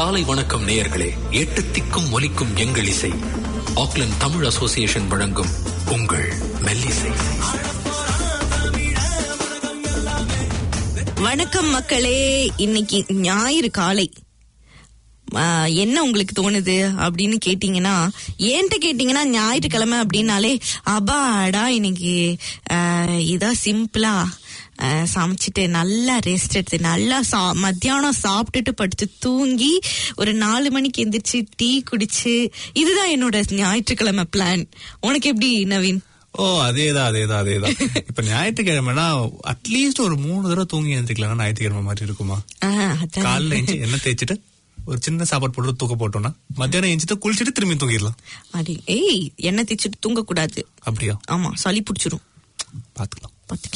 காலை வணக்கம் நேயர்களே எட்டு திக்கும் ஒலிக்கும் எங்கள் இசை ஆக்லாந்து தமிழ் அசோசியேஷன் வழங்கும் உங்கள் மெல்லிசை வணக்கம் மக்களே இன்னைக்கு ஞாயிறு காலை ஆ, என்ன உங்களுக்கு தோணுது அப்படின்னு கேட்டீங்கன்னா ஏன்ட்ட கேட்டீங்கன்னா ஞாயிற்றுக்கிழமை அப்படின்னாலே அபாடா இன்னைக்கு ஆ, இதா சிம்பிளா ஆ, சமைச்சிட்டு நல்லா ரெஸ்ட் எடுத்து நல்லா சா மத்தியானம் சாப்பிட்டுட்டு படுத்து தூங்கி ஒரு நாலு மணிக்கு எந்திரிச்சு டீ குடிச்சு இதுதான் என்னோட ஞாயிற்றுக்கிழமை பிளான் உனக்கு எப்படி நவீன் ஓ அதேதான் அதேதான் அதேதான் இப்ப ஞாயிற்றுக்கிழமைனா அட்லீஸ்ட் ஒரு மூணு தடவை தூங்கி எழுந்திரிக்கலாம் ஞாயிற்றுக்கிழமை மாதிரி இருக்குமா ஆ, அதான். காலைல எஞ்சி எண்ணெய் தேய்ச்சிட்டு ஒரு சின்ன சாப்பாடு போட்டு தூக்க போட்டோம்னா மத்தியானம் எஞ்சிட்டு குளிச்சுட்டு திரும்பி தூங்கிடலாம் அடி ஏய் எண்ணெய் தேய்ச்சிட்டு தூங்க கூடாது அப்படியா ஆமா சளி பிடிச்சிரும் பாத்துக்கலாம்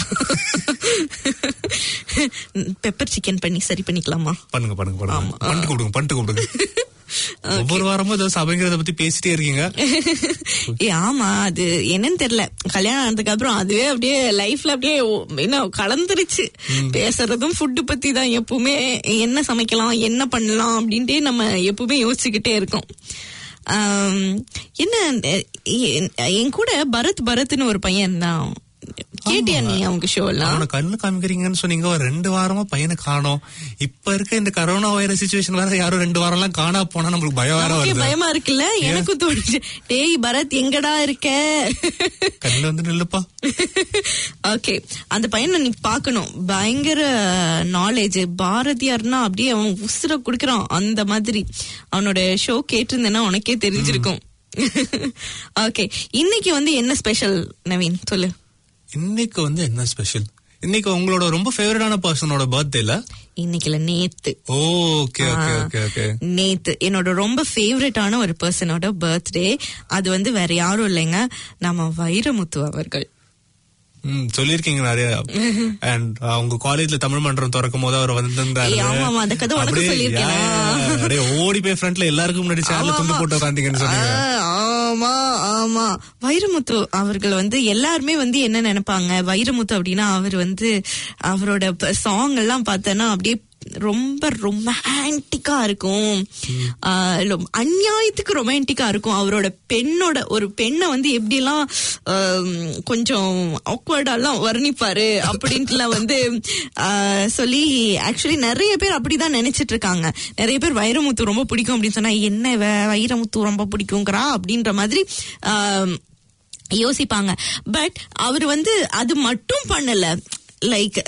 பெப்பர் சிக்கன் பண்ணி சரி பண்ணிக்கலாமா பண்ணுங்க பண்ணுங்க பண்ணுங்க பண்ணிட்டு கூப்பிடுங்க பண்ணிட்டு கூப்பிடுங்க ஒவ்வொரு வாரமும் ஏதோ சபைங்கிறத பத்தி பேசிட்டே இருக்கீங்க ஏ ஆமா அது என்னன்னு தெரியல கல்யாணம் ஆனதுக்கு அப்புறம் அதுவே அப்படியே லைஃப்ல அப்படியே ஓ- என்ன கலந்துருச்சு பேசுறதும் ஃபுட்டு பத்தி தான் எப்பவுமே என்ன சமைக்கலாம் என்ன பண்ணலாம் அப்படின்ட்டே நம்ம எப்பவுமே யோசிச்சுக்கிட்டே இருக்கோம் ஆம், என்ன எ- என் கூட பரத் பரத்னு ஒரு பையன் தான் கேட்டியா நீ அவங்க ஷோ எல்லாம் அவனை கண்ணு காமிக்கிறீங்கன்னு சொன்னீங்க ஒரு ரெண்டு வாரமா பையனை காணோம் இப்ப இருக்க இந்த கரோனா வைரஸ் சுச்சுவேஷன் வேற யாரும் ரெண்டு வாரம் எல்லாம் காணா போனா நம்மளுக்கு பயம் வேற நமக்கே வருது பயமா இருக்குல்ல எனக்கும் தோணுச்சு டேய் பரத் எங்கடா இருக்க கண்ணுல வந்து நில்லுப்பா ஓகே அந்த பையனை நீ பார்க்கணும் பயங்கர நாலேஜ் பாரதியார்னா அப்படியே அவன் உசுர குடுக்கறான் அந்த மாதிரி அவனோட ஷோ கேட்டிருந்தேன்னா உனக்கே தெரிஞ்சிருக்கும் ஓகே இன்னைக்கு வந்து என்ன ஸ்பெஷல் நவீன் சொல்லு இன்னைக்கு வந்து என்ன ஸ்பெஷல் இன்னைக்கு உங்களோட ரொம்ப ஃபேவரட்டான பர்சனோட பர்த்டேல இன்னைக்குல நேத்து ஓகே ஓகே ஆ. ஓகே ஓகே நேத்து என்னோட ரொம்ப ஃபேவரட்டான ஒரு பர்சனோட பர்த்டே அது வந்து வேற யாரும் இல்லைங்க நம்ம வைரமுத்து அவர்கள் ம் சொல்லிருக்கீங்க நிறைய அண்ட் அவங்க காலேஜ்ல தமிழ் மன்றம் திறக்கும் போது அவர் வந்திருந்தாரு ஏய், ஆமா, ஆமா, அந்த கதை உனக்கு அப்படியே, சொல்லியிருக்கேனா? yeah, yeah, அப்படியே ஓடி போய் ஃப்ரண்ட்ல எல்லாருக்கும் முன்னாடி சேர்ல துண்டு போட்டு உட்காந்தீங்கன்னு சொன்னீங்க ஆ, ஆமா ஆமா வைரமுத்து அவர்கள் வந்து எல்லாருமே வந்து என்ன நினைப்பாங்க வைரமுத்து அப்படின்னா அவர் வந்து அவரோட சாங் எல்லாம் பார்த்தோன்னா அப்படியே ரொம்ப ரொமான்டிக்கா இருக்கும் ஆ, ரொ- அநியாயத்துக்கு ரொமான்டிக்கா இருக்கும் அவரோட பெண்ணோட ஒரு பெண்ணை வந்து எப்படிலாம் ஆம், கொஞ்சம் ஆக்வர்டாலாம் வர்ணிப்பாரு அப்படின்ட்டுலாம் வந்து ஆ, சொல்லி ஆக்சுவலி நிறைய பேர் அப்படிதான் நினைச்சிட்டு இருக்காங்க நிறைய பேர் வைரமுத்து ரொம்ப பிடிக்கும் அப்படின்னு சொன்னா என்ன இவ வைரமுத்து ரொம்ப பிடிக்குங்கிறா அப்படின்ற மாதிரி ஆம், யோசிப்பாங்க பட் அவர் வந்து அது மட்டும் பண்ணல லைக்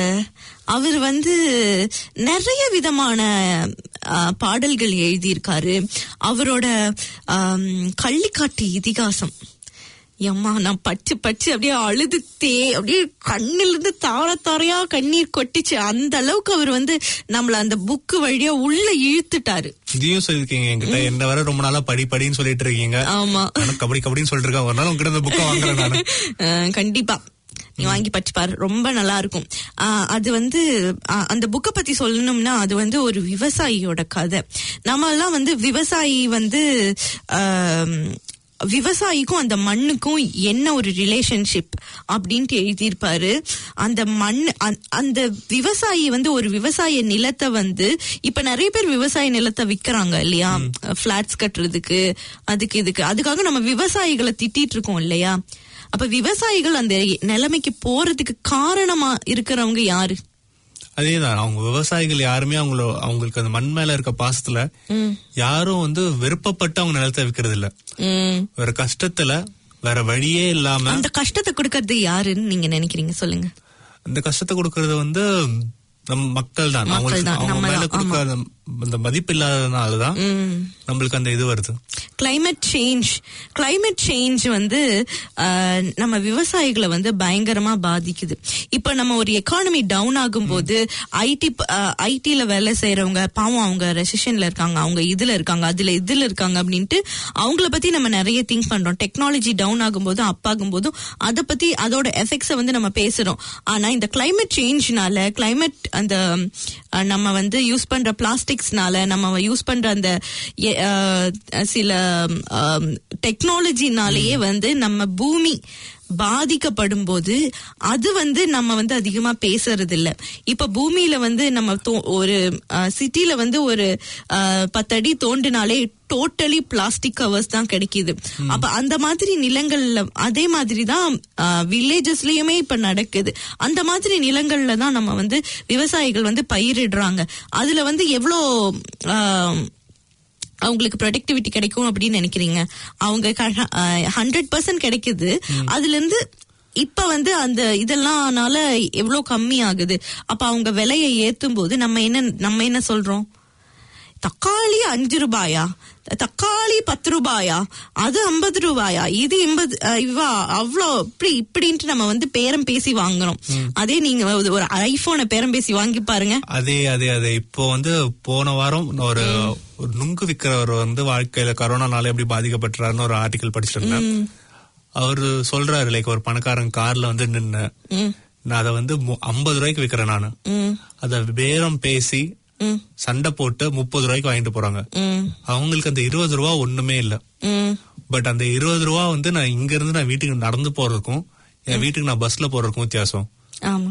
அவர் வந்து நிறைய விதமான அஹ், பாடல்கள் எழுதியிருக்காரு அவரோட ஆம், கள்ளிக்காட்டு இதிகாசம் எம்மா நான் பச்சு பச்சு அப்படியே அழுது தே அப்படியே கண்ணுல இருந்து தார தாரையா கண்ணீர் கொட்டிச்சு அந்த அளவுக்கு அவர் வந்து நம்மள அந்த புக்கு வழியா உள்ள இழுத்துட்டாரு இதையும் சொல்லிருக்கீங்க என்கிட்ட என்ன வர ரொம்ப நாளா படி படின்னு சொல்லிட்டு இருக்கீங்க ஆமா நானும் கபடி கபடின்னு சொல்லிட்டு இருக்கேன் ஒரு நாள் உங்ககிட்ட இந்த புக்கை வாங்குறேன் நானு அஹ் கண்டிப்பா நீ வாங்கி படிச்சு பாரு ரொம்ப நல்லா இருக்கும் ஆஹ் அது வந்து ஆஹ் அந்த புக்கை பத்தி சொல்லணும்னா அது வந்து ஒரு விவசாயியோட கதை நம்ம எல்லாம் வந்து விவசாயி வந்து ஆம், விவசாயிக்கும் அந்த மண்ணுக்கும் என்ன ஒரு ரிலேஷன்ஷிப் அப்படின்ட்டு எழுதியிருப்பாரு அந்த மண் அந்த- அந்த விவசாயி வந்து ஒரு விவசாய நிலத்தை வந்து இப்ப நிறைய பேர் விவசாய நிலத்தை விக்கிறாங்க இல்லையா பிளாட்ஸ் கட்டுறதுக்கு அதுக்கு இதுக்கு அதுக்காக நம்ம விவசாயிகளை திட்டிட்டு இருக்கோம் இல்லையா அப்ப விவசாயிகள் அந்த நிலைமைக்கு போறதுக்கு காரணமா இருக்கிறவங்க யாரு அதேதான் அவங்க விவசாயிகள் யாருமே அவங்கள அவங்களுக்கு அந்த மண் மேல இருக்க பாசத்துல யாரும் வந்து விருப்பப்பட்டு அவங்க நிலத்தை விக்கிறது இல்ல உம் வேற கஷ்டத்துல வேற வழியே இல்லாம அந்த கஷ்டத்தை கொடுக்கறது யாருன்னு நீங்க நினைக்கிறீங்க சொல்லுங்க அந்த கஷ்டத்தை கொடுக்கறது வந்து நம் மக்கள் தான் மக்கள் அவங்களுக்கு தான், அவங்க நம்ம மேல தான், கொடுக்க அந்த- அந்த மதிப்பு இல்லாததுனாலதான் உம் நம்மளுக்கு அந்த இது வருது climate சேஞ்ச் climate சேஞ்ச் வந்து ஆஹ், நம்ம விவசாயிகளை வந்து பயங்கரமா பாதிக்குது இப்ப நம்ம ஒரு எக்கானமி டவுன் ஆகும்போது ஐடி ஐடில வேலை செய்யறவங்க பாவம் அவங்க ரெசிஷன்ல இருக்காங்க அவங்க இதுல இருக்காங்க அதுல இதுல இருக்காங்க அப்படின்ட்டு அவங்கள பத்தி நம்ம நிறைய திங்க் பண்றோம் டெக்னாலஜி டவுன் ஆகும்போதும் அப் ஆகும்போதும் அதை பத்தி அதோட எஃபெக்ட்ஸை வந்து நம்ம பேசுறோம் ஆனா இந்த climate சேஞ்ச்னால climate அந்த அஹ், நம்ம வந்து யூஸ் பண்ற பிளாஸ்டிக்ஸ்னால நம்ம யூஸ் பண்ற அந்த எ- அஹ், சில டெக்னாலஜினாலேயே வந்து நம்ம பூமி பாதிக்கப்படும் போது அது வந்து நம்ம வந்து அதிகமா பேசுறது இல்ல இப்ப பூமியில வந்து நம்ம தோ- ஒரு சிட்டில வந்து ஒரு அஹ், பத்தடி தோண்டினாலே டோட்டலி பிளாஸ்டிக் கவர்ஸ் தான் கிடைக்குது அப்ப அந்த மாதிரி நிலங்கள்ல அதே மாதிரி தான் வில்லேஜஸ்லயுமே இப்ப நடக்குது அந்த மாதிரி நிலங்கள்ல தான் நம்ம வந்து விவசாயிகள் வந்து பயிரிடுறாங்க அதுல வந்து எவ்வளோ ஆஹ், அவங்களுக்கு ப்ரொடக்டிவிட்டி கிடைக்கும் அப்படின்னு நினைக்கிறீங்க அவங்க ஹண்ட்ரட் பர்சன்ட் கிடைக்குது அதுல இருந்து இப்ப வந்து அந்த இதெல்லாம்னால எவ்வளவு கம்மி ஆகுது அப்ப அவங்க விலையை ஏத்தும் போது நம்ம என்ன நம்ம என்ன சொல்றோம் தக்காளி அஞ்சு ரூபாயா தக்காளி பத்து ரூபாயா அது ஐம்பது ரூபாயா இது எண்பது அஹ், இவா அவ்வளோ இப்படி இப்படின்ட்டு நம்ம வந்து பேரம் பேசி வாங்குறோம் அதே நீங்க ஒரு- ஒரு ஐபோனை பேரம் பேசி வாங்கி பாருங்க அதே அதே அதே இப்போ வந்து போன வாரம் நான் ஒரு ஒரு நுங்கு விக்கிறவர் வந்து வாழ்க்கையில கரோனானால எப்படி பாதிக்கப்பட்டுறாருன்னு ஒரு ஆர்டிகல் படிச்சுட்டு இருந்தேன் அவரு சொல்றாரு லைக் ஒரு பணக்காரன் கார்ல வந்து நின்னு ம், நான் அதை வந்து ஐம்பது ரூபாய்க்கு விக்கிறேன் நானு ம், அத பேரம் பேசி ம், சண்டை போட்டு முப்பது ரூபாய்க்கு வாங்கிட்டு போறாங்க ம், அவங்களுக்கு அந்த இருபது ரூபா ஒண்ணுமே இல்ல ம், பட் அந்த இருபது ரூபா வந்து நான் இங்க இருந்து நான் வீட்டுக்கு நடந்து போறதுக்கும் என் வீட்டுக்கு நான் பஸ்ல போறதுக்கும் வித்தியாசம் ஆமா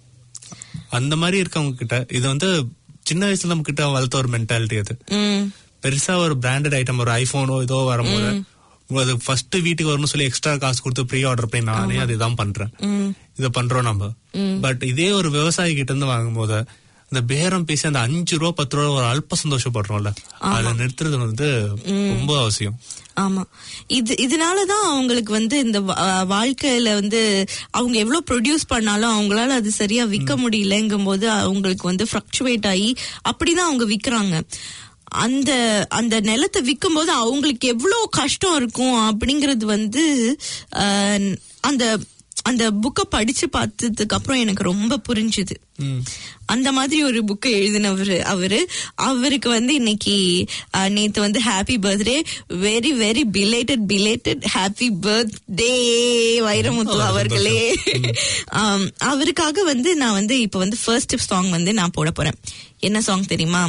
அந்த மாதிரி இருக்கவங்க கிட்ட இது வந்து சின்ன வயசுல நம்ம கிட்ட வளர்த்த ஒரு மென்டாலிட்டி அது ம், பெருசா ஒரு பிராண்டட் ஐட்டம் ஒரு ஐபோனோ ஏதோ வரும்போது அது ஃபர்ஸ்ட் வீட்டுக்கு வரணும்னு சொல்லி எக்ஸ்ட்ரா காசு கொடுத்து ப்ரீ ஆர்டர் பண்ணி நானே அதுதான் பண்றேன் ம், இத பண்றோம் நம்ம பட் இதே ஒரு விவசாயி கிட்ட இருந்து வாங்கும்போது அந்த பேரம் பேசி அந்த அஞ்சு ரூபா பத்து ரூபா ஒரு அல்ப சந்தோஷப்படுறோம்ல அதை நிறுத்துறது வந்து ரொம்ப அவசியம் ஆமா இது இதனாலதான் அவங்களுக்கு வந்து இந்த வா- வாழ்க்கையில வந்து அவங்க எவ்வளவு ப்ரொடியூஸ் பண்ணாலும் அவங்களால அது சரியா விற்க முடியலங்கும் போது அவங்களுக்கு வந்து ஃபிளக்சுவேட் ஆகி அப்படிதான் அவங்க விக்கிறாங்க அந்த அந்த நிலத்தை விற்கும் போது அவங்களுக்கு எவ்வளவு கஷ்டம் இருக்கும் அப்படிங்கறது வந்து அஹ், அந்த அந்த புக்கை படிச்சு பார்த்ததுக்கு அப்புறம் எனக்கு ரொம்ப புரிஞ்சுது ம். அந்த மாதிரி ஒரு புக்கு எழுதினவர் அவரு அவருக்கு வந்து இன்னைக்கு அஹ், நேத்து வந்து happy birthday very very belated belated happy birthday Vairamuthu ஓ, அவர்களே ஆம், அவருக்காக வந்து நான் வந்து இப்ப வந்து ஃபர்ஸ்ட் சாங் வந்து நான் போட போறேன் என்ன சாங் தெரியுமா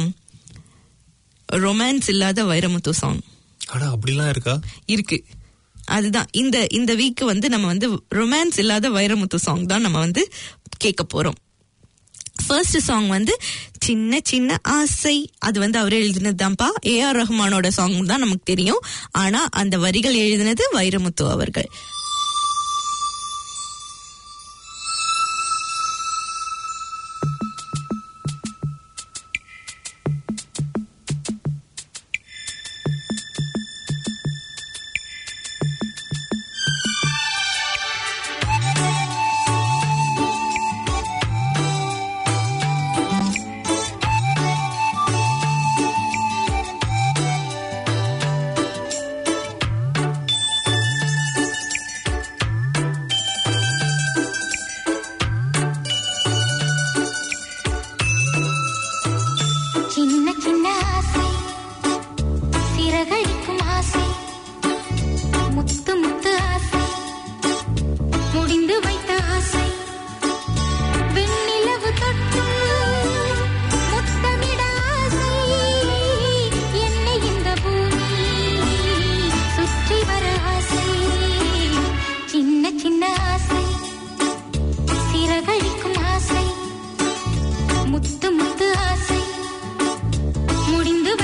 ரொமான்ஸ் இல்லாத வைரமுத்து சாங் அடா அப்படிலாம் இருக்கா இருக்கு அதுதான் இந்த இந்த வீக் வந்து நம்ம வந்து ரொமான்ஸ் இல்லாத வைரமுத்து சாங் தான் நம்ம வந்து கேட்க போறோம் ஃபர்ஸ்ட் சாங் வந்து சின்ன சின்ன ஆசை அது வந்து அவர் எழுதினதுதான்ப்பா ஏ ஆர் ரஹ்மானோட சாங் தான் நமக்கு தெரியும் ஆனா அந்த வரிகள் எழுதினது வைரமுத்து அவர்கள் சின்ன சின்ன ஆசை சிறகடிக்கும் ஆசை முத்து முத்து ஆசை முடிந்து வைத்த ஆசை வெண்ணிலவு தொட்டு முத்தமிட ஆசை என்னை இந்த பூமி சுற்றி வர ஆசை சின்ன சின்ன ஆசை சிறகடிக்கும் ஆசை முத்து முத்து ஆசை முடிந்து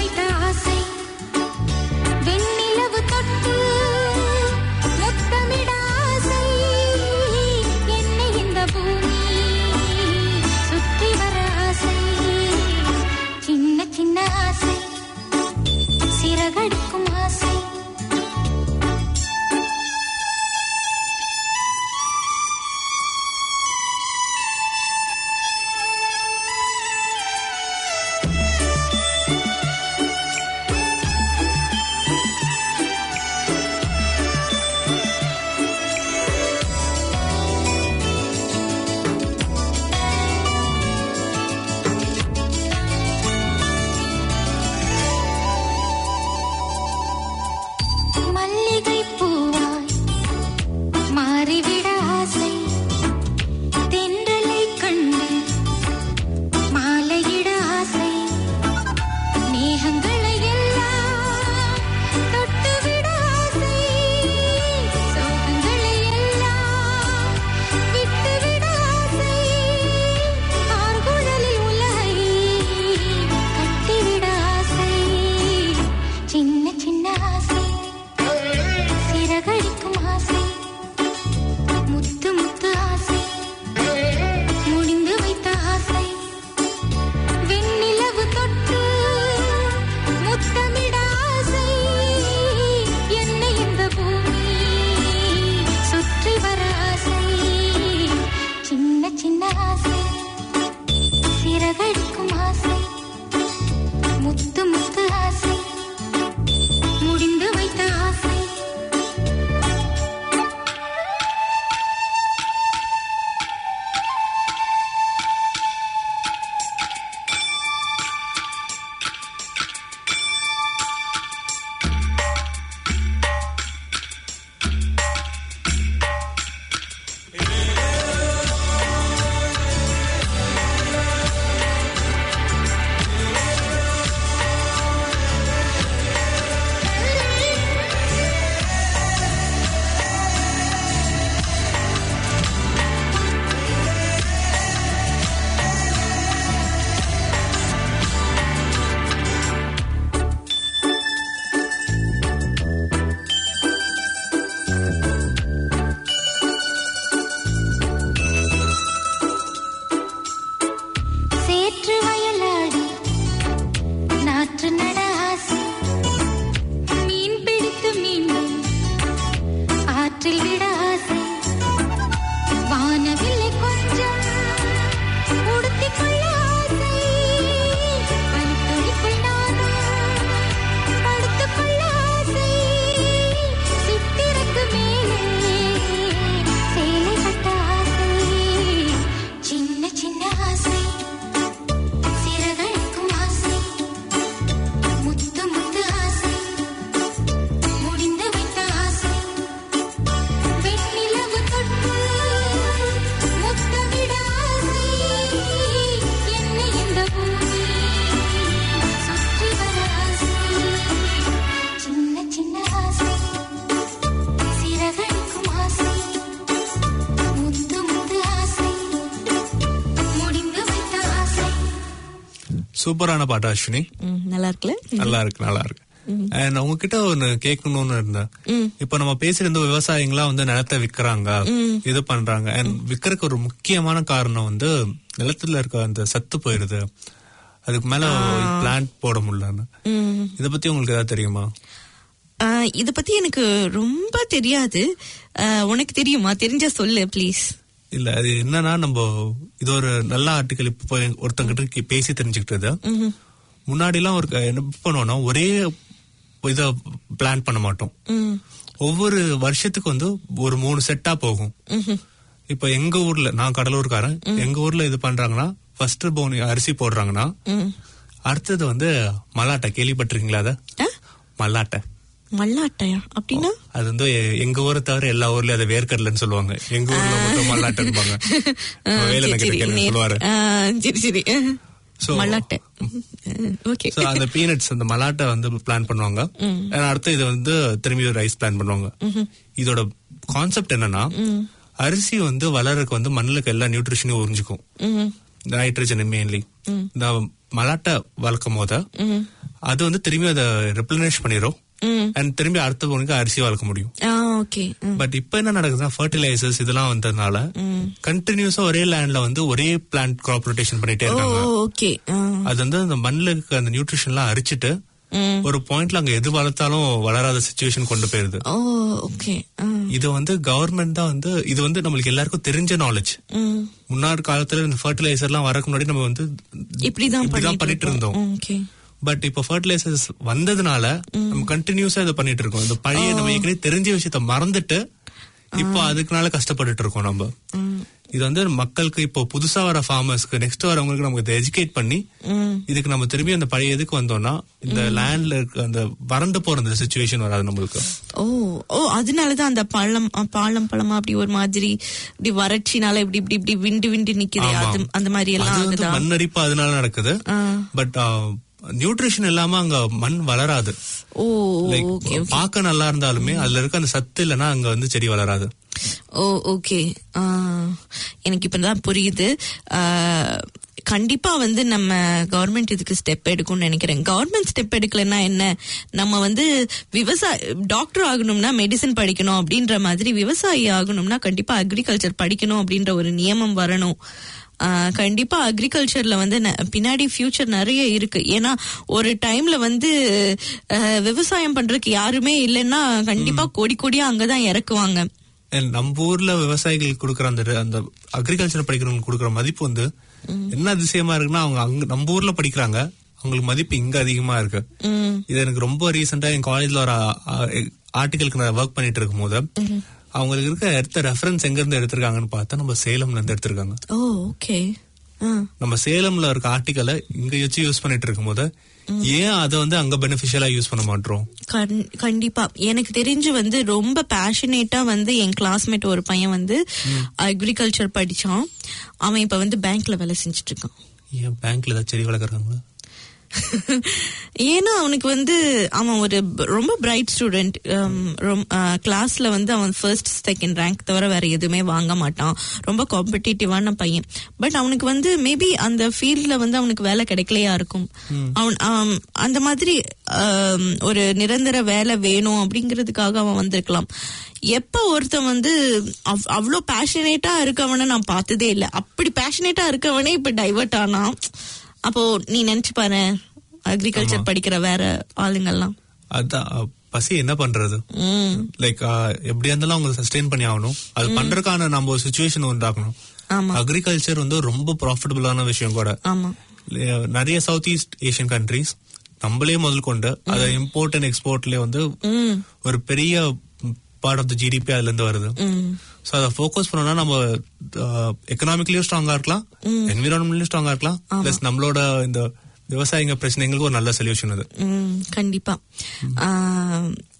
சூப்பரான பாட்டு அஸ்வினி ம், நல்லா இருக்குல்ல நல்லா இருக்கு நல்லா இருக்கு அண்ட் உங்ககிட்ட ஒன்னு கேட்கணும்னு இருந்தேன் இப்ப நம்ம பேசியிருந்த விவசாயிங்களா வந்து நிலத்தை விக்கிறாங்க இது பண்றாங்க அண்ட் விக்கிறதுக்கு ஒரு முக்கியமான காரணம் வந்து நிலத்துல இருக்க அந்த சத்து போயிருது அதுக்கு மேல பிளான்ட் போட முடியலன்னு ம். இத பத்தி உங்களுக்கு ஏதாவது தெரியுமா ஆஹ், இத பத்தி எனக்கு ரொம்ப தெரியாது ஆஹ், உனக்கு தெரியுமா தெரிஞ்சா சொல்லு ப்ளீஸ் இல்ல அது என்னன்னா நம்ம இது ஒரு நல்ல ஆர்டிக்கல் இப்போ ஒருத்தங்கிட்ட கே- பேசி தெரிஞ்சுக்கிட்டது முன்னாடி எல்லாம் ஒரு என்ன பண்ணுவோம்னா ஒரே இத பிளான் பண்ண மாட்டோம் ஒவ்வொரு வருஷத்துக்கு வந்து ஒரு மூணு செட்டா போகும் இப்ப எங்க ஊர்ல நான் கடலூர்காரன் எங்க ஊர்ல இது பண்றாங்கன்னா ஃபர்ஸ்ட் பவுன் அரிசி போடுறாங்கன்னா அடுத்தது வந்து மல்லாட்டை கேள்விப்பட்டிருக்கீங்களா அத மல்லாட்டை மல்லாட்டையா அப்படின்னா அது வந்து எ- எங்க ஊரை தவிர எல்லா ஊர்லயும் அதை வேர்க்கடலைன்னு சொல்லுவாங்க எங்க ஊர்ல மட்டும் மல்லாட்டைன்பாங்க ஆஹ், வேலை சரி, சரி, கேள்வி நேர்- சொல்லுவாரு ஆஹ், சரி சரி So- மல்லாட்டை ஓகே சோ அந்த பீனட்ஸ் அந்த மலாட்டை வந்து பிளான் பண்ணுவாங்க And அடுத்து இது வந்து திரும்பி ரைஸ் பிளான் பண்ணுவாங்க இதோட கான்செப்ட் என்னன்னா அரிசி வந்து வளர்றதுக்கு வந்து மண்ணுக்கு எல்லா நியூட்ரிஷனையும் உறிஞ்சிக்கும் நைட்ரஜன் மெயின்லி இந்த மலாட்டை வளர்க்கும் போது அது வந்து திரும்பி அதை ரிப்ளனிஷ் பண்ணிடும் அண்ட் திரும்பி அடுத்த பொண்ணுக்கு அரிசி வளர்க்க முடியும் ஓகே பட் இப்ப என்ன நடக்குதுன்னா ஃபர்டிலைசர்ஸ் இதெல்லாம் வந்ததுனால கண்டினியூஸா ஒரே லேண்ட்ல வந்து ஒரே பிளான்ட் கிராப் ரொட்டேஷன் பண்ணிட்டே ஓ இருக்காங்க ஓகே அது வந்து அந்த மண்ணுல இருக்க அந்த நியூட்ரிஷன் எல்லாம் அரிச்சிட்டு ஒரு பாயிண்ட்ல அங்க எது வளர்த்தாலும் வளராத சுச்சுவேஷன் கொண்டு போயிருது ஓ ஓகே இது வந்து கவர்மெண்ட் தான் வந்து இது வந்து நம்மளுக்கு எல்லாருக்கும் தெரிஞ்ச நாலேஜ் முன்னாடி காலத்துல இந்த ஃபர்டிலைசர் எல்லாம் வரக்கு முன்னாடி நம்ம வந்து இப்படிதான் இப்படிதான் பண்ணிட்டு இருந்தோம் ஓகே பட் இப்ப ஃபர்டிலைசர்ஸ் வந்ததுனால நம்ம கண்டினியூஸா இதை பண்ணிட்டு இருக்கோம் இந்த பழைய நம்ம ஏற்கனவே தெரிஞ்ச விஷயத்த மறந்துட்டு இப்போ அதுக்குனால கஷ்டப்பட்டுட்டு இருக்கோம் நம்ம இது வந்து மக்களுக்கு இப்போ புதுசா வர ஃபார்மர்ஸ்க்கு நெக்ஸ்ட் வரவங்களுக்கு நமக்கு இதை எஜுகேட் பண்ணி இதுக்கு நம்ம திரும்பி அந்த பழைய இதுக்கு வந்தோம்னா இந்த லேண்ட்ல இருக்க அந்த வறண்டு போற அந்த சுச்சுவேஷன் வராது நம்மளுக்கு ஓ ஓ அதனாலதான் அந்த பழம் அ, பாலம் பழமா அப்படி ஒரு மாதிரி இப்படி வறட்சினால இப்படி இப்படி இப்படி விண்டு விண்டு நிக்குது ஆமா. அது அந்த மாதிரி எல்லாம் அது வந்து ஆகுதா மண்ணரிப்பு அதனால நடக்குது ஆ. பட் நியூட்ரிஷன் இல்லாம அங்க மண் வளராது ஓ லைக் ஓகே பார்க்க நல்லா இருந்தாலுமே அதுல இருக்க அந்த சத்து இல்லைன்னா அங்க வந்து செடி வளராது ஓ ஓகே எனக்கு இப்பதான் புரியுது ஆ, கண்டிப்பா வந்து நம்ம கவர்மெண்ட் இதுக்கு ஸ்டெப் எடுக்கும்னு நினைக்கிறேன் கவர்மெண்ட் ஸ்டெப் எடுக்கலன்னா என்ன நம்ம வந்து விவசாய டாக்டர் ஆகணும்னா மெடிசன் படிக்கணும் அப்படின்ற மாதிரி விவசாயி ஆகணும்னா கண்டிப்பா அக்ரிகல்ச்சர் படிக்கணும் அப்படின்ற ஒரு நியமம் வரணும் ஆஹ் கண்டிப்பா அக்ரிகல்ச்சர்ல வந்து ந- பின்னாடி ஃபியூச்சர் நிறைய இருக்கு ஏன்னா ஒரு டைம்ல வந்து ஆஹ் விவசாயம் பண்றதுக்கு யாருமே இல்லைன்னா கண்டிப்பா கோடி கோடியா அங்கதான் இறக்குவாங்க And நம்ம ஊர்ல விவசாயிகளுக்கு கொடுக்குற அந்த அந்த அக்ரிகல்ச்சர் படிக்கிறவங்களுக்கு கொடுக்குற மதிப்பு வந்து என்ன அதிசயமா இருக்குன்னா அவங்க அங்க நம்ம ஊர்ல படிக்கிறாங்க அவங்களுக்கு மதிப்பு இங்க அதிகமா இருக்கு ம் இது எனக்கு ரொம்ப ரீசெண்டா என் காலேஜ்ல ஒரு ஆர்டிகலுக்கு நான் ஒர்க் பண்ணிட்டு இருக்கும் போது அவங்களுக்கு இருக்க எடுத்த ரெஃபரன்ஸ் எங்க இருந்து எடுத்திருக்காங்கன்னு பார்த்தா நம்ம சேலம்ல இருந்து எடுத்திருக்காங்க ஓ ஓகே நம்ம சேலம்ல இருக்க ஆர்டிக்கலை இங்க வச்சு யூஸ் பண்ணிட்டு இருக்கும்போது ஏன் அதை வந்து அங்க பெனிஃபிஷியலா யூஸ் பண்ண மாட்டோம் கண்டிப்பா எனக்கு தெரிஞ்சு வந்து ரொம்ப பேஷனேட்டா வந்து என் கிளாஸ்மேட் ஒரு பையன் வந்து அக்ரிகல்ச்சர் படிச்சான் அவன் இப்ப வந்து பேங்க்ல வேலை செஞ்சுட்டு இருக்கான் ஏன் பேங்க்ல ஏதாவது செடி வளர்க்குறாங்களா ஏன்னா அவனுக்கு வந்து அவன் ஒரு ப- ரொம்ப பிரைட் ஸ்டூடெண்ட் கிளாஸ்ல வந்து அவன் ஃபர்ஸ்ட் செகண்ட் ரேங்க் தவிர வேற எதுவுமே வாங்க மாட்டான் ரொம்ப காம்படிட்டிவான பையன் பட் அவனுக்கு வந்து மேபி அந்த ஃபீல்ட்ல வந்து அவனுக்கு வேலை கிடைக்கலையா இருக்கும் அவன் அவன் அந்த மாதிரி ஆம், ஒரு நிரந்தர வேலை வேணும் அப்படிங்கிறதுக்காக அவன் வந்திருக்கலாம் எப்ப ஒருத்தன் வந்து அவ்- அவ்வளோ பேஷனேட்டா இருக்கவனை நான் பார்த்ததே இல்லை அப்படி பேஷனேட்டா இருக்கவனே இப்ப டைவர்ட் ஆனான் அப்போ நீ நினைச்சு பாரு அக்ரிகல்ச்சர் படிக்கிற வேற ஆளுங்கெல்லாம் அதான் அஹ், பசி என்ன பண்றது ம் லைக் எப்படியா இருந்தாலும் அவங்க சஸ்டெயின் பண்ணி ஆகணும் அது பண்றதுக்கான நம்ம ஒரு சுச்சுவேஷன் உண்டாக்கணும் ஆமா அக்ரிகல்ச்சர் வந்து ரொம்ப ப்ராஃபிட்டபிளான விஷயம் கூட ஆமா லே- நிறைய சவுத் ஈஸ்ட் ஏஷியன் கண்ட்ரீஸ் நம்மளே முதல் கொண்டு அதை இம்போர்ட் அண்ட் எக்ஸ்போர்ட்லயே வந்து ம் ஒரு பெரிய பார்ட் ஆஃப் த ஜிடிபி அதுல இருந்து வருது ம் சோ அதை ஃபோக்கஸ் பண்ணோம்னா நம்ம எக்கனாமிக்லயும் ஸ்ட்ராங்கா இருக்கலாம் என்விரான்மெண்ட்லயும் ஸ்ட்ராங்கா இருக்கலாம் பிளஸ் நம்மளோட இந்த விவசாயிங்க பிரச்சனைகளுக்கு ஒரு நல்ல சொல்யூஷன் அது ம் கண்டிப்பா ஆம்,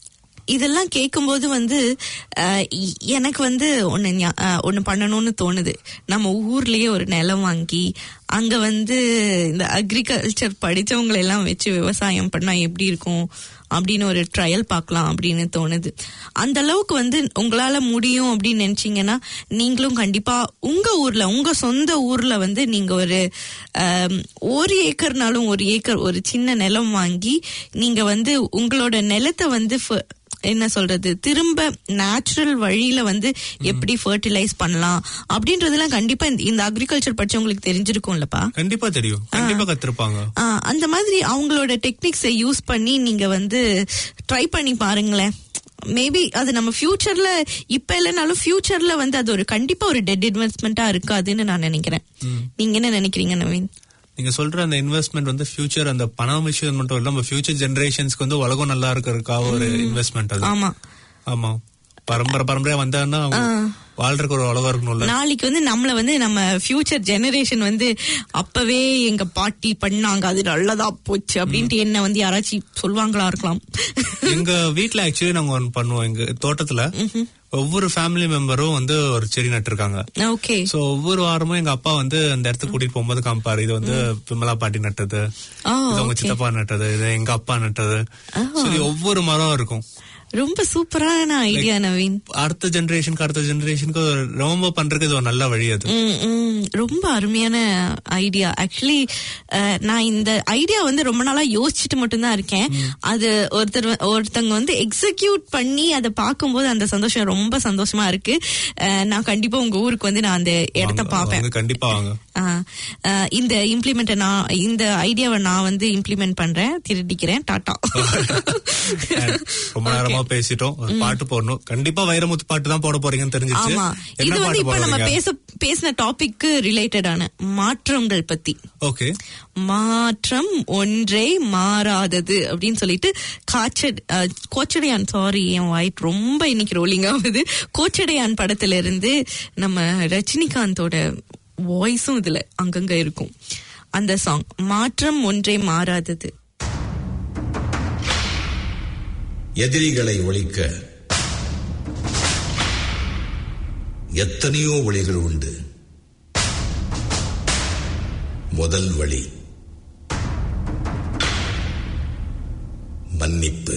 இதெல்லாம் கேட்கும்போது வந்து அஹ், இ- எனக்கு வந்து ஒன்னு ஞா- அஹ், ஒன்னு பண்ணணும்னு தோணுது நம்ம ஊர்லயே ஒரு நிலம் வாங்கி அங்க வந்து இந்த அக்ரிகல்ச்சர் படிச்சவங்களை எல்லாம் வச்சு விவசாயம் பண்ணா எப்படி இருக்கும் அப்படின்னு ஒரு ட்ரையல் பார்க்கலாம் அப்படின்னு தோணுது அந்த அளவுக்கு வந்து உங்களால முடியும் அப்படின்னு நினைச்சீங்கன்னா நீங்களும் கண்டிப்பா உங்க ஊர்ல உங்க சொந்த ஊர்ல வந்து நீங்க ஒரு ஆம், ஒரு ஏக்கர்னாலும் ஒரு ஏக்கர் ஒரு சின்ன நிலம் வாங்கி நீங்க வந்து உங்களோட நிலத்தை வந்து ஃப- என்ன சொல்றது திரும்ப நேச்சுரல் வழியில வந்து எப்படி ஃபர்டிலைஸ் பண்ணலாம் அப்படின்றதெல்லாம் கண்டிப்பா இந்த- இந்த அக்ரிகல்ச்சர் படிச்சவங்களுக்கு தெரிஞ்சிருக்கும்லப்பா கண்டிப்பா தெரியும் கண்டிப்பா கத்திருப்பாங்க ஆ, அந்த மாதிரி அவங்களோட டெக்னிக்ஸை யூஸ் பண்ணி நீங்க வந்து ட்ரை பண்ணி பாருங்களேன் மேபி அது நம்ம ஃபியூச்சர்ல இப்ப இல்லைனாலும் ஃபியூச்சர்ல வந்து அது ஒரு கண்டிப்பா ஒரு டெட் இன்வெஸ்ட்மெண்டா இருக்காதுன்னு நான் நினைக்கிறேன் நீங்க என்ன நினைக்கிறீங்க நவீன் நீங்க சொல்ற அந்த இன்வெஸ்ட்மெண்ட் வந்து ஃபியூச்சர் அந்த பணம் விஷயம் மட்டும் இல்ல நம்ம ஃபியூச்சர் ஜெனரேஷன்ஸ்க்கு வந்து உலகம் நல்லா இருக்கிறதுக்காக ஒரு இன்வெஸ்ட்மெண்ட் அது ஆமா ஆமா பரம்பரை பரம்பரையா வந்தாங்கன்னா அவங்க வாழ்றதுக்கு ஒரு உலகம் இருக்கணும்ல நாளைக்கு வந்து நம்மள வந்து நம்ம ஃபியூச்சர் ஜெனரேஷன் வந்து அப்பவே எங்க பாட்டி பண்ணாங்க அது நல்லதா போச்சு அப்படின்ட்டு என்ன வந்து யாராச்சும் சொல்லுவாங்களா இருக்கலாம் எங்க வீட்ல ஆக்சுவலி நாங்க ஒன்னு பண்ணுவோம் எங்க தோட்டத்துல ஒவ்வொரு ஃபேமிலி மெம்பரும் வந்து ஒரு செடி நட்டிருக்காங்க ஓகே சோ ஒவ்வொரு வாரமும் எங்க அப்பா வந்து அந்த இடத்துக்கு கூட்டிட்டு போகும்போது காமிப்பாரு இது வந்து விமலா பாட்டி நட்டது ஓ, இது உங்க okay. சித்தப்பா நட்டது இது எங்க அப்பா நட்டது சொல்லி ஒவ்வொரு மரம் இருக்கும் ரொம்ப சூப்பரான ஐடியா நவீன் அடுத்த ஜெனரேஷனுக்கு அடுத்த ஜெனரேஷனுக்கு ரொம்ப பண்றதுக்கு இது ஒரு நல்ல வழி அது ம், ம். ரொம்ப அருமையான ஐடியா ஆக்சுவலி நான் இந்த ஐடியா வந்து ரொம்ப நாளா யோசிச்சுட்டு மட்டும்தான் இருக்கேன் அது ஒருத்தர் வ- ஒருத்தங்க வந்து எக்ஸிக்யூட் பண்ணி அதை பார்க்கும்போது அந்த சந்தோஷம் ரொம்ப சந்தோஷமா இருக்கு அஹ், நான் கண்டிப்பா உங்க ஊருக்கு வந்து நான் அந்த இடத்த வாங்க, பார்ப்பேன் வாங்க, கண்டிப்பா வாங்க ஆஹ், ஆஹ், இந்த இம்ப்ளிமெண்ட் நான் இந்த ஐடியாவை நான் வந்து இம்ப்ளிமெண்ட் பண்றேன் திருடிக்கிறேன் டாட்டா ரொம்ப நேரமா பேசிட்டோம் ஒரு பாட்டு போடணும் கண்டிப்பா வைரமுத்து பாட்டு தான் போட போறீங்கன்னு தெரிஞ்சிச்சு ஆமா இது என்ன வந்து பாட்டு இப்ப நம்ம போடுறீங்க பேச பேசின டாபிக் ரிலேட்டடான மாற்றங்கள் பத்தி ஓகே மாற்றம் ஒன்றே மாறாதது அப்படின்னு சொல்லிட்டு காச்சட் அஹ், கோச்சடையான் சாரி என் வாய்ட் ரொம்ப இன்னைக்கு ரோலிங் ஆகுது கோச்சடையான் படத்துல இருந்து நம்ம ரஜினிகாந்தோட வாய்ஸும் இதுல அங்கங்க இருக்கும் அந்த சாங் மாற்றம் ஒன்றே மாறாதது எதிரிகளை ஒழிக்க எத்தனையோ வழிகள் உண்டு முதல் வழி மன்னிப்பு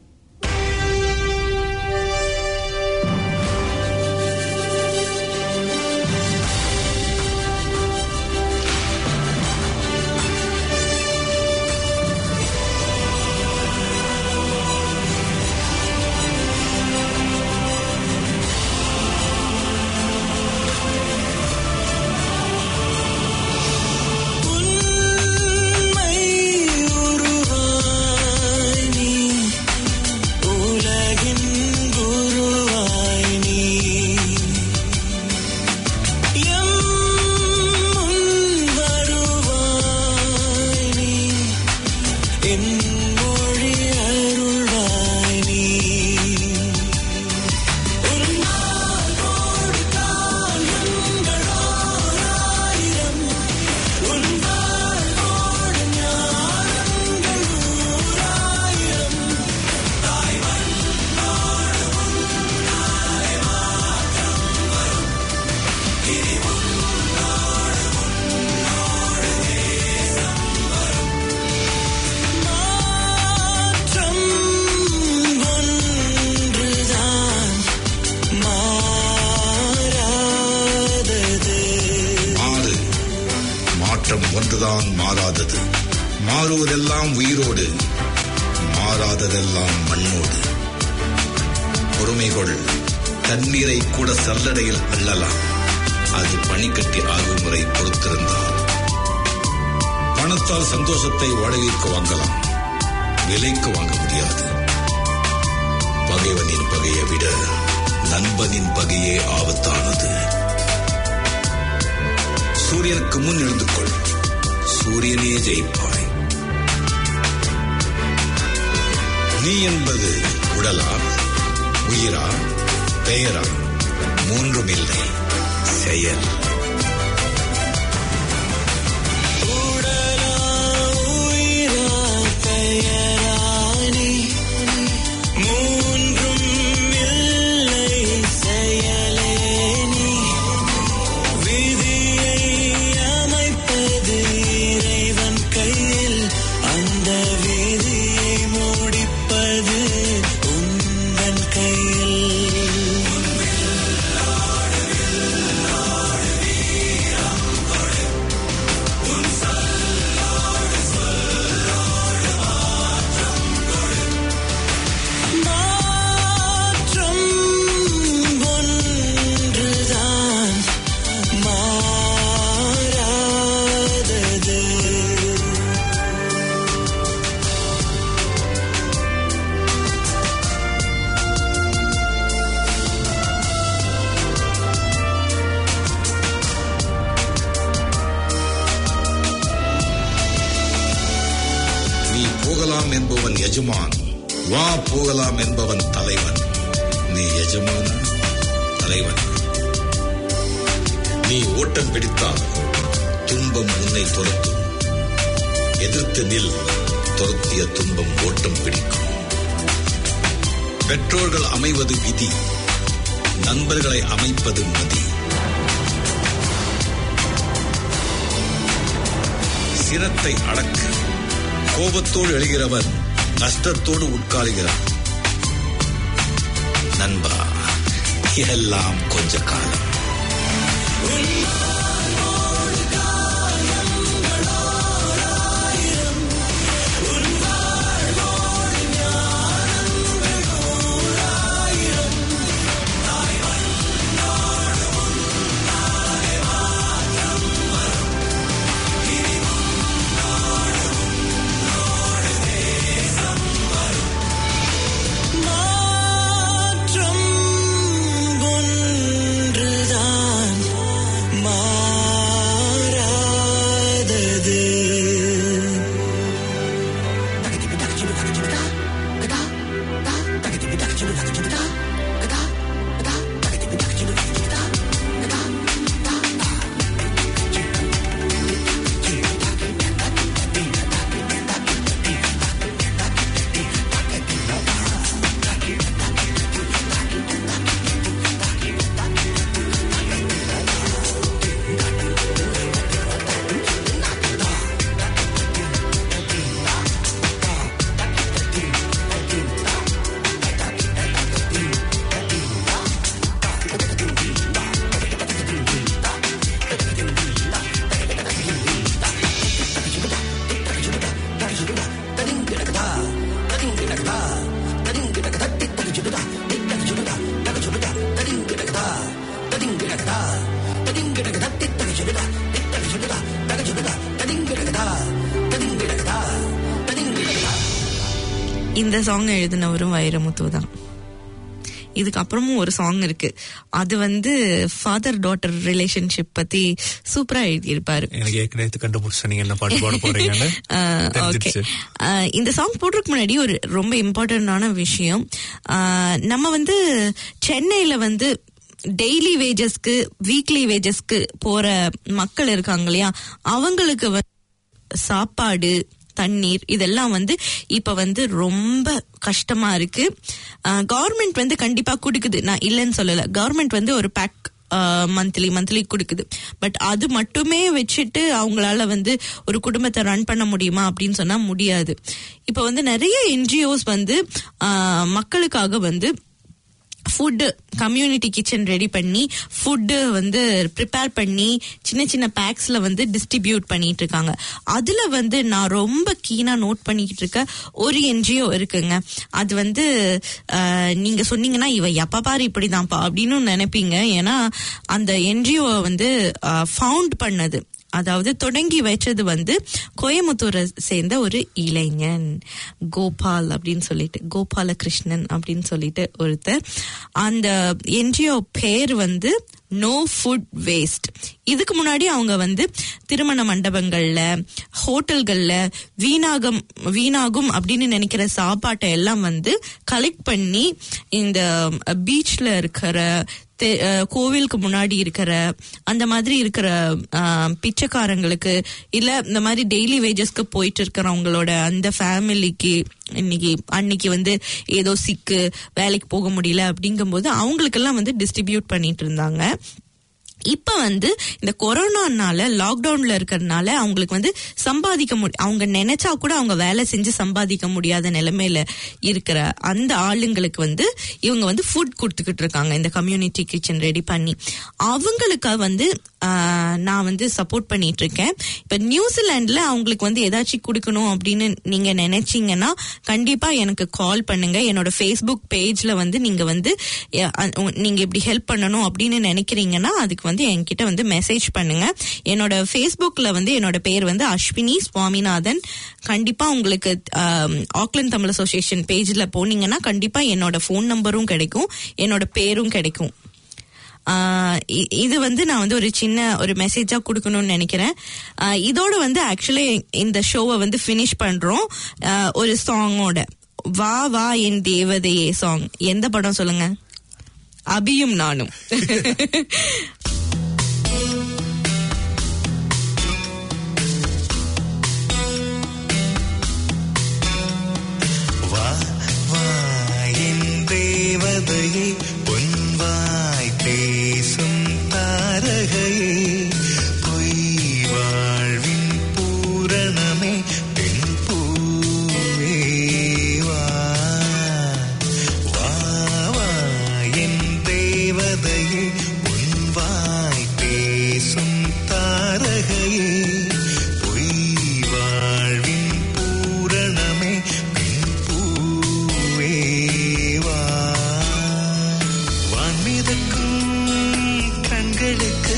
உண்மை உருவாய் நீ உலகின் குருவாய் நீ எம் முன் வருவாய் நீ என் மொழி அருள்வாய் நீ ஒரு நாள் கொடுத்தால் எங்கள் ஓராயிரம் உன் வாழ்வோடு ஞானங்கள் நூறாயிரம் மாற்றம் ஒன்றுதான் மாறாதது மாறு மாற்றம் ஒன்றுதான் மாறாதது மாறுவதெல்லாம் உயிரோடு மாறாததெல்லாம் மண்ணோடு பொறுமை கொள் தண்ணீரை கூட சல்லடையில் அள்ளலாம் அது பனிக்கட்டி ஆகும் முறை பொறுத்திருந்தால் பணத்தால் சந்தோஷத்தை வாடகைக்கு வாங்கலாம் விலைக்கு வாங்க முடியாது பகைவனின் பகையை விட நண்பனின் பகையே ஆபத்தானது சூரியனுக்கு முன் எழுந்து கொள் சூரியனே ஜெயிப்பாய் நீ என்பது உடலா உயிரா பெயரா மூன்றும் இல்லை செயல் உடலா உயிரா பெயரானி மூன்று நீ போகலாம் என்பவன் எஜமான் வா போகலாம் என்பவன் தலைவன் நீ எஜமான தலைவன் நீ ஓட்டம் பிடித்தால் துன்பம் உன்னை துரத்தும் எதிர்த்து நில் துரத்திய துன்பம் ஓட்டம் பிடிக்கும் பெற்றோர்கள் அமைவது விதி நண்பர்களை அமைப்பது மதி சிரத்தை அடக்கு கோபத்தோடு எழுகிறவன் நஷ்டத்தோடு உட்காருகிறான் நண்பா எல்லாம் கொஞ்ச காலம் மாற்றம் ஒன்றுதான் மாறாதது இந்த சாங் எழுதினவரும் வைரமுத்து தான் இதுக்கு அப்புறமும் ஒரு சாங் இருக்கு அது வந்து ஃபாதர் டாட்டர் ரிலேஷன்ஷிப் பத்தி சூப்பரா எழுதியிருப்பாரு எனக்கு ஏற்கனவே கண்டுபிடிச்ச நீங்க என்ன பாட்டு போட போறீங்கன்னு ஓகே தெரிஞ்சிருச்சு. இந்த சாங் போடுறதுக்கு முன்னாடி ஒரு ரொம்ப இம்பார்ட்டன்டான விஷயம் ஆஹ் நம்ம வந்து சென்னையில வந்து டெய்லி வேஜஸ்க்கு வீக்லி வேஜஸ்க்கு போற மக்கள் இருக்காங்க இல்லையா அவங்களுக்கு வந்து சாப்பாடு தண்ணீர் இதெல்லாம் வந்து இப்ப வந்து ரொம்ப கஷ்டமா இருக்கு கவர்மெண்ட் வந்து கண்டிப்பா கொடுக்குது நான் இல்லைன்னு சொல்லல கவர்மெண்ட் வந்து ஒரு பேக் மந்த்லி மந்த்லி கொடுக்குது பட் அது மட்டுமே வச்சுட்டு அவங்களால வந்து ஒரு குடும்பத்தை ரன் பண்ண முடியுமா அப்படின்னு சொன்னா முடியாது இப்ப வந்து நிறைய என்ஜிஓஸ் வந்து ஆஹ், மக்களுக்காக வந்து ஃபுட்டு கம்யூனிட்டி கிச்சன் ரெடி பண்ணி ஃபுட்டு வந்து ப்ரிப்பேர் பண்ணி சின்ன சின்ன பேக்ஸ்ல வந்து டிஸ்ட்ரிபியூட் பண்ணிட்டு இருக்காங்க அதுல வந்து நான் ரொம்ப கீனா நோட் பண்ணிக்கிட்டு இருக்க ஒரு என்ஜிஓ இருக்குங்க அது வந்து அஹ், நீங்க சொன்னீங்கன்னா இவ எப்ப பாரு இப்படிதான்ப்பா அப்படின்னு நினைப்பீங்க ஏன்னா அந்த என்ஜிஓ வந்து ஃபவுண்ட் பண்ணது அதாவது தொடங்கி வச்சது வந்து கோயம்புத்தூரை சேர்ந்த ஒரு இளைஞன் கோபால் அப்படின்னு சொல்லிட்டு கோபால கிருஷ்ணன் அப்படின்னு சொல்லிட்டு ஒருத்தர் அந்த என்ஜிஓ பேர் வந்து நோ ஃபுட் வேஸ்ட் இதுக்கு முன்னாடி அவங்க வந்து திருமண மண்டபங்கள்ல ஹோட்டல்கள்ல வீணாகம் வீணாகும் அப்படின்னு நினைக்கிற சாப்பாட்டை எல்லாம் வந்து கலெக்ட் பண்ணி இந்த பீச்ல இருக்கிற தெ- அஹ் கோவிலுக்கு முன்னாடி இருக்கிற அந்த மாதிரி இருக்கிற ஆஹ், பிச்சைக்காரங்களுக்கு இல்ல இந்த மாதிரி டெய்லி வேஜஸ்க்கு போயிட்டு இருக்கிறவங்களோட அந்த ஃபேமிலிக்கு இன்னைக்கு அன்னைக்கு வந்து ஏதோ சிக்கு வேலைக்கு போக முடியல அப்படிங்கும்போது அவங்களுக்கெல்லாம் வந்து டிஸ்ட்ரிபியூட் பண்ணிட்டு இருந்தாங்க இப்ப வந்து இந்த கொரோனானால லாக்டவுன்ல இருக்கறதுனால அவங்களுக்கு வந்து சம்பாதிக்க முடி அவங்க நினைச்சா கூட அவங்க வேலை செஞ்சு சம்பாதிக்க முடியாத நிலைமையில இருக்கிற அந்த ஆளுங்களுக்கு வந்து இவங்க வந்து ஃபுட் கொடுத்துக்கிட்டு இருக்காங்க இந்த கம்யூனிட்டி கிச்சன் ரெடி பண்ணி அவங்களுக்கு வந்து ஆஹ், நான் வந்து சப்போர்ட் பண்ணிட்டு இருக்கேன் இப்ப நியூசிலாந்துல அவங்களுக்கு வந்து ஏதாச்சும் கொடுக்கணும் அப்படின்னு நீங்க நினைச்சீங்கன்னா கண்டிப்பா எனக்கு கால் பண்ணுங்க என்னோட ஃபேஸ்புக் பேஜ்ல வந்து நீங்க வந்து அஹ், அஹ், உ- நீங்க இப்படி ஹெல்ப் பண்ணணும் அப்படின்னு நினைக்கிறீங்கன்னா அதுக்கு வந்து என்கிட்ட வந்து மெசேஜ் பண்ணுங்க என்னோட ஃபேஸ்புக்ல வந்து என்னோட பேர் வந்து அஸ்வினி சுவாமிநாதன் கண்டிப்பா உங்களுக்கு ஆம், ஆக்லாந்து தமிழ் அசோசியேஷன் பேஜ்ல போனீங்கன்னா கண்டிப்பா என்னோட ஃபோன் நம்பரும் கிடைக்கும் என்னோட பேரும் கிடைக்கும் ஆஹ் இ- இது வந்து நான் வந்து ஒரு சின்ன ஒரு மெசேஜா கொடுக்கணும்னு நினைக்கிறேன் ஆஹ் இதோட வந்து ஆக்சுவலி இந்த ஷோவை வந்து ஃபினிஷ் பண்றோம் ஆஹ் ஒரு சாங்கோட வா வா என் தேவதையே சாங் எந்த படம் சொல்லுங்க அபியும் நானும் வா வா என் தேவதையே பொன்வாய் பேசும் தாரகையே பொய் வாழ்வின் பூரணமே பெண் பூவே வா வா வா என் தேவதையே பொன்வாய் பேசும் தாரகையே பொய் வாழ்வின் பூரணமே பெண் பூவே வா வான்மிதக்கும் கண்களுக்கு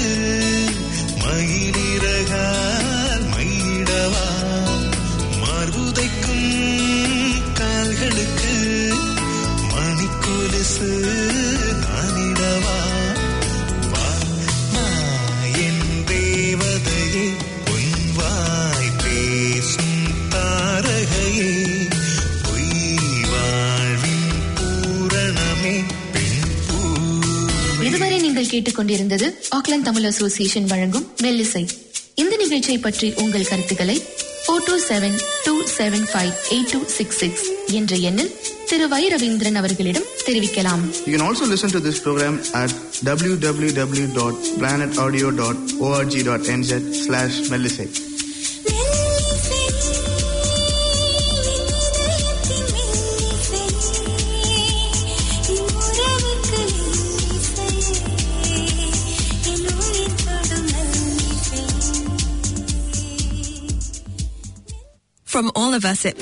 மயிலிறகால் மயிடவா மார்புதைக்கும் கால்களுக்கு மணிக்கொலுசு நானிடவா வா வா என் தேவதையே பொன்வாய் பேசும் தாரகையே பொய் வாழ்வின் பூரணமே பெண் பூ இதுவரை நீங்கள் கேட்டுக்கொண்டிருந்தது ஆக்லாந்து தமிழ் அசோசியேஷன் வழங்கும் மெல்லிசை இந்த நிகழ்ச்சியை பற்றி உங்கள் கருத்துக்களை four two seven two seven five eight two six six என்ற எண்ணில் திரு வை ரவீந்திரன் அவர்களிடம் தெரிவிக்கலாம் You can also listen to this program at www.planetaudio.org.nz slash Melisate. From all of us at